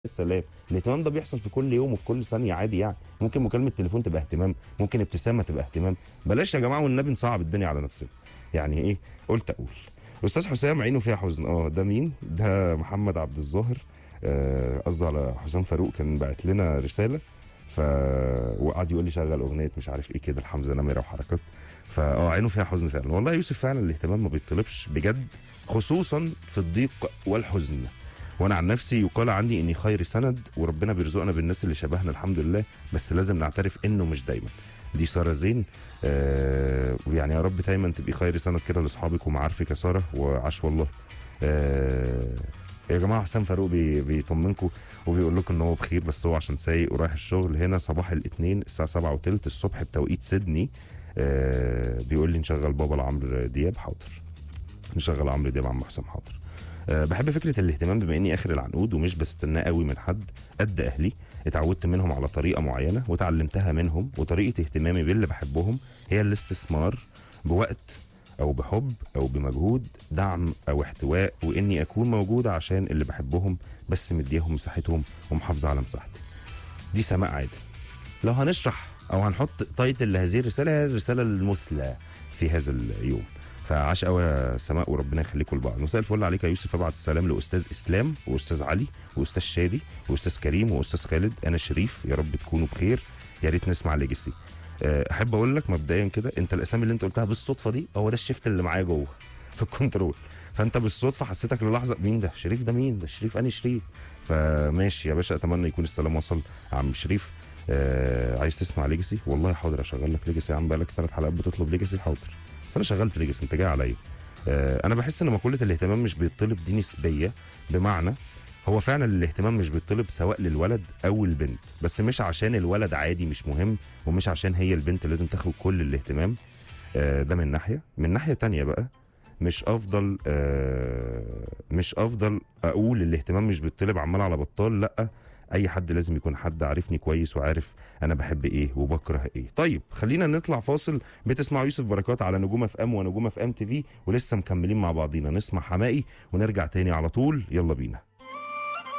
السلام الاهتمام ده بيحصل في كل يوم وفي كل ثانيه عادي يعني ممكن مكالمه تليفون تبقى اهتمام ممكن ابتسامه تبقى اهتمام بلاش يا جماعه والنبي نصعب الدنيا على نفسنا يعني ايه قلت اقول استاذ حسام عينه فيها حزن اه ده مين ده محمد عبد الظاهر آه، قصده على حسام فاروق كان باعت لنا رساله ف وقعد يقول لي شغل اغنيه مش عارف ايه كده الحمزه نمره وحركات فاه عينه فيها حزن فعلا والله يا يوسف فعلا الاهتمام ما بيطلبش بجد خصوصا في الضيق والحزن وانا عن نفسي يقال عني اني خير سند وربنا بيرزقنا بالناس اللي شبهنا الحمد لله بس لازم نعترف انه مش دايما دي ساره زين آه ويعني يا رب دايما تبقي خير سند كده لاصحابك ومعارفك يا ساره وعاش والله آه يا جماعه حسام فاروق بي بيطمنكم وبيقول لكم ان هو بخير بس هو عشان سايق ورايح الشغل هنا صباح الاثنين الساعه 7 وثلث الصبح بتوقيت سيدني آه بيقول لي نشغل بابا لعمرو دياب حاضر نشغل عمرو دياب عم حسام حاضر أه بحب فكره الاهتمام بما اني اخر العنقود ومش بستناه قوي من حد قد اهلي اتعودت منهم على طريقه معينه وتعلمتها منهم وطريقه اهتمامي باللي بحبهم هي الاستثمار بوقت او بحب او بمجهود دعم او احتواء واني اكون موجود عشان اللي بحبهم بس مديهم مساحتهم ومحافظه على مساحتي دي سماء عادل لو هنشرح او هنحط تايتل لهذه الرساله هي الرساله المثلى في هذا اليوم فعاش قوي يا سماء وربنا يخليكم لبعض مساء الفل عليك يا يوسف ابعت السلام لاستاذ اسلام واستاذ علي واستاذ شادي واستاذ كريم واستاذ خالد انا شريف يا رب تكونوا بخير يا ريت نسمع ليجاسي احب اقول لك مبدئيا كده انت الاسامي اللي انت قلتها بالصدفه دي هو ده الشيفت اللي معايا جوه في الكنترول فانت بالصدفه حسيتك للحظه مين ده شريف ده مين ده شريف اني شريف فماشي يا باشا اتمنى يكون السلام وصل عم شريف آه عايز تسمع ليجاسي والله حاضر اشغل لك ليجاسي يا عم بقالك ثلاث حلقات بتطلب ليجاسي حاضر بس انا شغلت ليجاسي انت جاي عليا آه انا بحس ان مقوله الاهتمام مش بيطلب دي نسبيه بمعنى هو فعلا الاهتمام مش بيطلب سواء للولد او البنت بس مش عشان الولد عادي مش مهم ومش عشان هي البنت لازم تاخد كل الاهتمام آه ده من ناحيه من ناحيه تانية بقى مش افضل آه مش افضل اقول الاهتمام مش بيطلب عمال على بطال لا اي حد لازم يكون حد عارفني كويس وعارف انا بحب ايه وبكره ايه طيب خلينا نطلع فاصل بتسمع يوسف بركات على نجوم اف ام ونجوم اف ام تي في ولسه مكملين مع بعضينا نسمع حمائي ونرجع تاني على طول يلا بينا